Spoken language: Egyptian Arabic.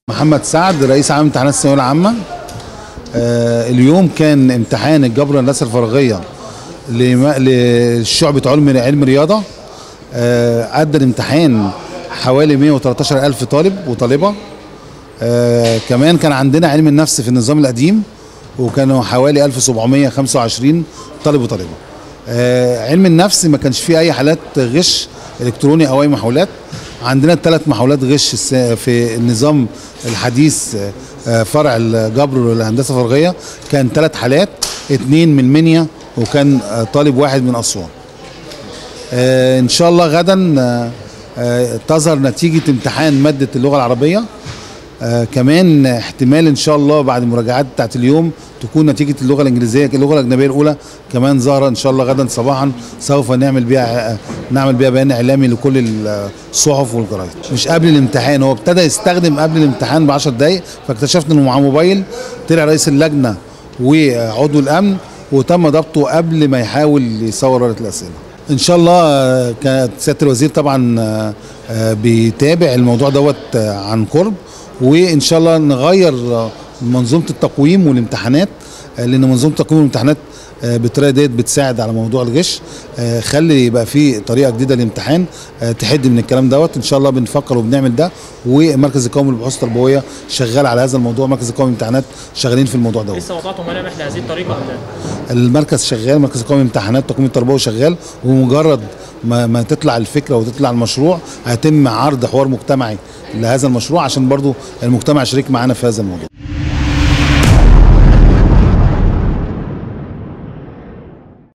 محمد سعد رئيس عام امتحانات الثانويه العامه آه اليوم كان امتحان الجبر والهندسه الفراغيه لم- لشعبه علم علم رياضه آه ادى الامتحان حوالي 113 الف طالب وطالبه آه كمان كان عندنا علم النفس في النظام القديم وكانوا حوالي 1725 طالب وطالبه آه علم النفس ما كانش فيه اي حالات غش الكتروني او اي محاولات عندنا ثلاث محاولات غش الس- في النظام الحديث آه، آه، فرع الجبر والهندسه الفراغيه كان ثلاث حالات اثنين من منيا وكان آه، طالب واحد من اسوان آه، ان شاء الله غدا آه، آه، تظهر نتيجه امتحان ماده اللغه العربيه آه كمان احتمال ان شاء الله بعد المراجعات بتاعت اليوم تكون نتيجه اللغه الانجليزيه اللغه الاجنبيه الاولى كمان ظاهره ان شاء الله غدا صباحا سوف نعمل بيها آه، نعمل بيها بيان اعلامي لكل الصحف والجرايد مش قبل الامتحان هو ابتدى يستخدم قبل الامتحان ب 10 دقائق فاكتشفنا انه معاه موبايل طلع رئيس اللجنه وعضو الامن وتم ضبطه قبل ما يحاول يصور ورقه الاسئله ان شاء الله آه، كانت سياده الوزير طبعا آه، آه، بيتابع الموضوع دوت آه، عن قرب وان شاء الله نغير آه، منظومه التقويم والامتحانات آه، لان منظومه التقويم والامتحانات آه، بالطريقه ديت بتساعد على موضوع الغش آه، خلي يبقى في طريقه جديده للامتحان آه، تحد من الكلام دوت ان شاء الله بنفكر وبنعمل ده والمركز القومي للبحوث التربويه شغال على هذا الموضوع المركز القومي للامتحانات شغالين في الموضوع دوت لسه وضعتم ملامح لهذه الطريقه ولا لا؟ المركز شغال المركز القومي للامتحانات التقويم التربوي شغال ومجرد ما, ما تطلع الفكره وتطلع المشروع هيتم عرض حوار مجتمعي لهذا المشروع عشان برضو المجتمع شريك معانا في هذا الموضوع